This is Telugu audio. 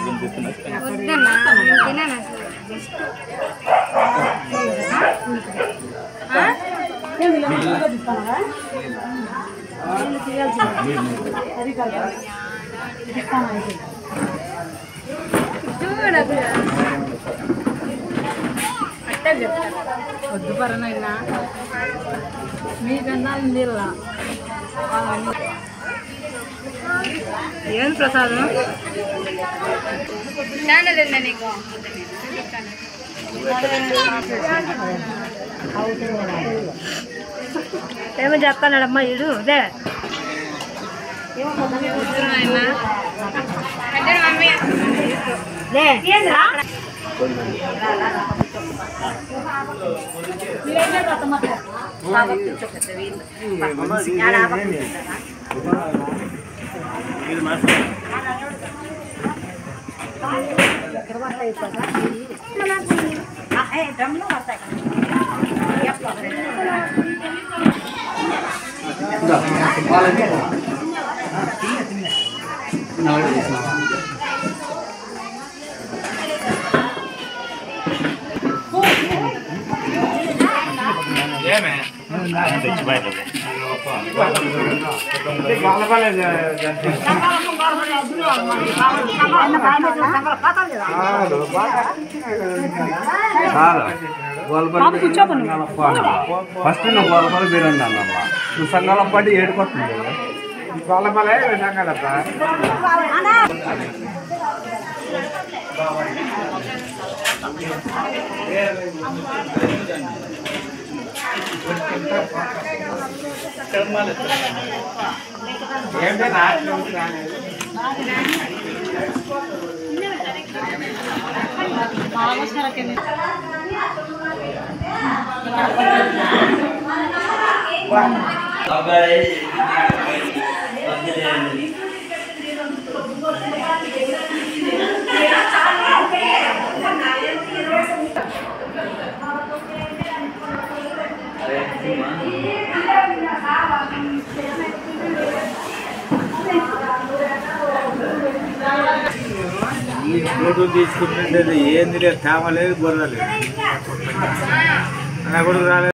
వద్దన్నా నేను తినను అసలు జస్ట్ చూడకు అట్టే చెప్తాను వద్దు పరనైనా మీకన్నా నీళ్ళ ఏం ప్రసాదం చానదండి నీకు ఏమో చెప్తానమ్మా ఇడు అదే అంటే మమ్మీ ఫస్ట్ నువ్వు గోలపల్లి బీరండి అన్నమ్మ నువ్వు సంఘాల పాటి ఏడుకొస్తుంది గోలపలే సంఘాలప్ప ఏంటంటే నాట్లు ఈ ఫోటో తీసుకుంటుంటే ఏంది లేదు తేమ లేదు బుర్ర లేదు నా కొడుకు రాలేదు